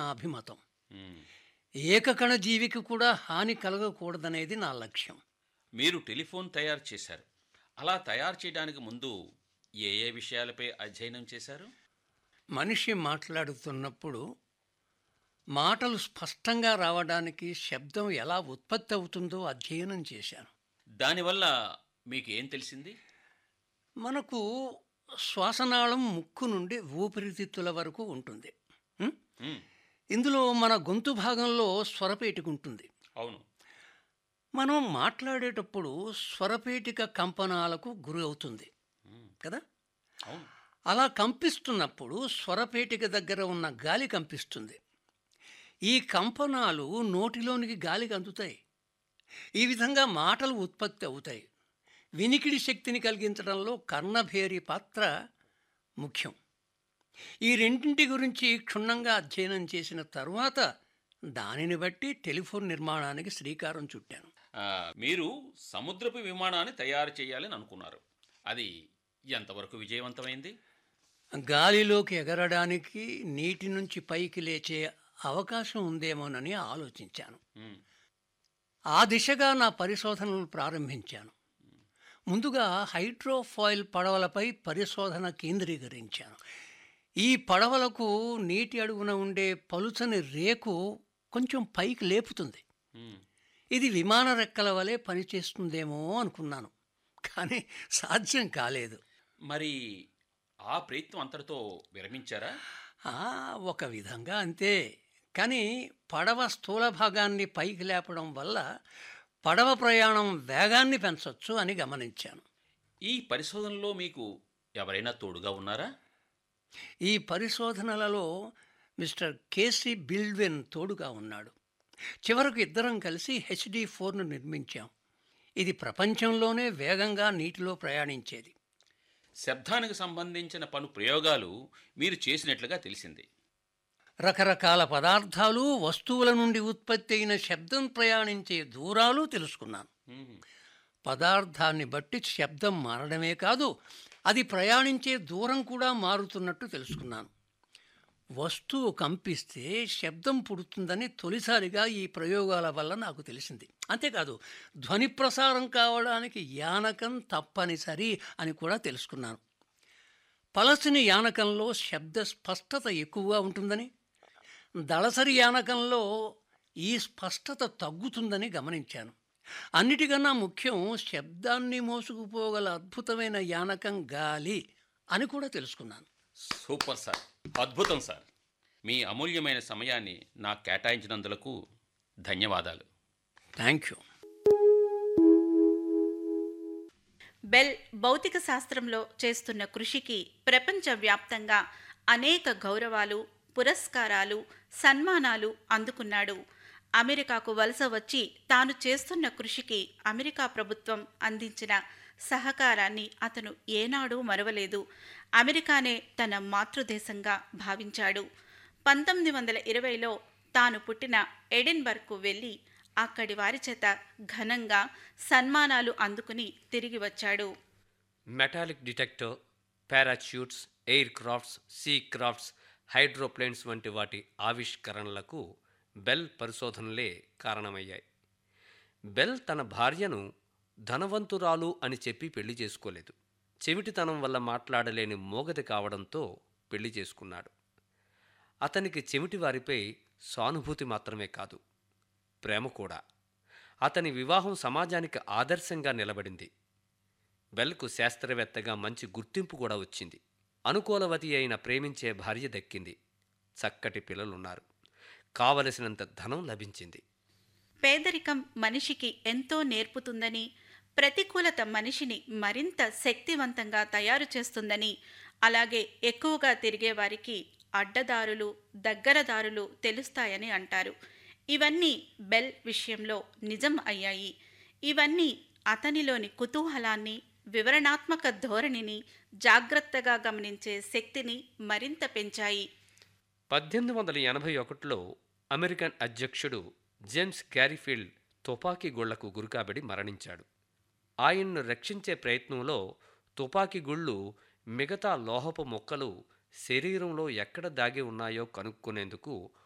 అభిమతం మ్మ్. ఏకకణ జీవికి కూడా హాని కలగకూడదనేది నా లక్ష్యం మీరు టెలిఫోన్ తయారు చేశారు అలా తయారు చేయడానికి ముందు ఏ ఏ విషయాలపై అధ్యయనం చేశారు మనిషి మాట్లాడుతున్నప్పుడు మాటలు స్పష్టంగా రావడానికి శబ్దం ఎలా ఉత్పత్తి అవుతుందో అధ్యయనం చేశాను దానివల్ల మీకు ఏం తెలిసింది మనకు శ్వాసనాళం ముక్కు నుండి ఊపిరితిత్తుల వరకు ఉంటుంది ఉం? మ్మ్. ఇందులో మన గొంతు భాగంలో స్వరపేటిక ఉంటుంది అవును మనం మాట్లాడేటప్పుడు స్వరపేటిక కంపనాలకు గురి అవుతుంది మ్మ్. కదా అవును అలా కంపిస్తున్నప్పుడు స్వరపేటిక దగ్గర ఉన్న గాలి కంపిస్తుంది ఈ కంపనాలు నోటిలోనికి గాలికి అందుతాయి ఈ విధంగా మాటలు ఉత్పత్తి అవుతాయి వినికిడి శక్తిని కలిగించడంలో కర్ణభేరి పాత్ర ముఖ్యం ఈ రెండింటి గురించి క్షుణ్ణంగా అధ్యయనం చేసిన తరువాత దానిని బట్టి టెలిఫోన్ నిర్మాణానికి శ్రీకారం చుట్టాను ఆ, మీరు సముద్రపు విమానాన్ని తయారు చేయాలని అనుకున్నారు అది ఎంతవరకు విజయవంతమైంది గాలిలోకి ఎగరడానికి నీటి నుంచి పైకి లేచే అవకాశం ఉందేమోనని ఆలోచించాను మ్మ్. ఆ దిశగా నా పరిశోధనలు ప్రారంభించాను ముందుగా హైడ్రోఫాయిల్ పడవలపై పరిశోధన కేంద్రీకరించాను ఈ పడవలకు నీటి అడుగున ఉండే పలుచని రేకు కొంచెం పైకి లేపుతుంది మ్మ్. ఇది విమాన రెక్కల వలె పనిచేస్తుందేమో అనుకున్నాను కానీ సాధ్యం కాలేదు మరి ఆ ప్రయత్నం అంతటితో విరమించారా ఆ, ఒక విధంగా అంతే కానీ పడవ స్థూల భాగాన్ని పైకి లేపడం వల్ల పడవ ప్రయాణం వేగాన్ని పెంచొచ్చు అని గమనించాను ఈ పరిశోధనలో మీకు ఎవరైనా తోడుగా ఉన్నారా ఈ పరిశోధనలలో మిస్టర్ కేసీ బిల్డ్వెన్ తోడుగా ఉన్నాడు చివరకు ఇద్దరం కలిసి హెచ్డి ఫోర్ను నిర్మించాం ఇది ప్రపంచంలోనే వేగంగా నీటిలో ప్రయాణించేది శబ్దానికి సంబంధించిన పలు ప్రయోగాలు మీరు చేసినట్లుగా తెలిసింది రకరకాల పదార్థాలు వస్తువుల నుండి ఉత్పత్తి అయిన శబ్దం ప్రయాణించే దూరాలు తెలుసుకున్నాను మ్మ్. పదార్థాన్ని బట్టి శబ్దం మారడమే కాదు అది ప్రయాణించే దూరం కూడా మారుతున్నట్టు తెలుసుకున్నాను వస్తువు కంపిస్తే శబ్దం పుడుతుందని తొలిసారిగా ఈ ప్రయోగాల వల్ల నాకు తెలిసింది అంతేకాదు ధ్వని ప్రసారం కావడానికి యానకం తప్పనిసరి అని కూడా తెలుసుకున్నాను పలసిని యానకంలో శబ్ద స్పష్టత ఎక్కువగా ఉంటుందని దళసరి యానకంలో ఈ స్పష్టత తగ్గుతుందని గమనించాను అన్నిటికన్నా ముఖ్యం శబ్దాన్ని మోసుకుపోగల అద్భుతమైన యానకం గాలి అని కూడా తెలుసుకున్నాను సూపర్ సార్ అద్భుతం సార్ మీ అమూల్యమైన సమయాన్ని నాకు కేటాయించినందులకు ధన్యవాదాలు థ్యాంక్ యూ బెల్ భౌతిక శాస్త్రంలో చేస్తున్న కృషికి ప్రపంచవ్యాప్తంగా అనేక గౌరవాలు పురస్కారాలు సన్మానాలు అందుకున్నాడు అమెరికాకు వలస వచ్చి తాను చేస్తున్న కృషికి అమెరికా ప్రభుత్వం అందించిన సహకారాన్ని అతను ఏనాడూ మరవలేదు అమెరికానే తన మాతృదేశంగా భావించాడు పంతొమ్మిది వందల ఇరవైలో తాను పుట్టిన ఎడిన్బర్గ్కు వెళ్ళి అక్కడి వారి చేత ఘనంగా సన్మానాలు అందుకుని తిరిగి వచ్చాడు metallic detector parachutes air crafts sea crafts hydroplanes వంటి వాటి ఆవిష్కరణలకు బెల్ పరిశోధనలే కారణమయ్యాయి బెల్ తన భార్యను ధనవంతురాలు అని చెప్పి పెళ్లి చేసుకోలేదు చెవిటితనం వల్ల మాట్లాడలేని మోగతి కావడంతో పెళ్లి చేసుకున్నాడు అతనికి చెవిటి వారిపై సానుభూతి మాత్రమే కాదు ప్రేమ కూడా అతని వివాహం సమాజానికి ఆదర్శంగా నిలబడింది బెల్కు శాస్త్రవేత్తగా మంచి గుర్తింపు కూడా వచ్చింది అనుకూలవతి అయిన ప్రేమించే భార్య దక్కింది చక్కటి పిల్లలున్నారు కావలసినంత ధనం లభించింది పేదరికం మనిషికి ఎంతో నేర్పుతుందని ప్రతికూలత మనిషిని మరింత శక్తివంతంగా తయారు చేస్తుందని అలాగే ఎక్కువగా తిరిగే వారికి అడ్డదారులు దగ్గరదారులు తెలుస్తాయని అంటారు ఇవన్నీ బెల్ విషయంలో నిజం అయ్యాయి ఇవన్నీ అతనిలోని కుతూహలాన్ని వివరణాత్మక ధోరణిని జాగ్రత్తగా గమనించే శక్తిని మరింత పెంచాయి పద్దెనిమిది వందల ఎనభై ఒకటిలో అమెరికన్ అధ్యక్షుడు జేమ్స్ గ్యారీఫీల్డ్ తుపాకీ గుళ్లకు గురికాబడి మరణించాడు ఆయన్ను రక్షించే ప్రయత్నంలో తుపాకీ గుళ్ళు మిగతా లోహపు మొక్కలు శరీరంలో ఎక్కడ దాగి ఉన్నాయో కనుక్కునేందుకు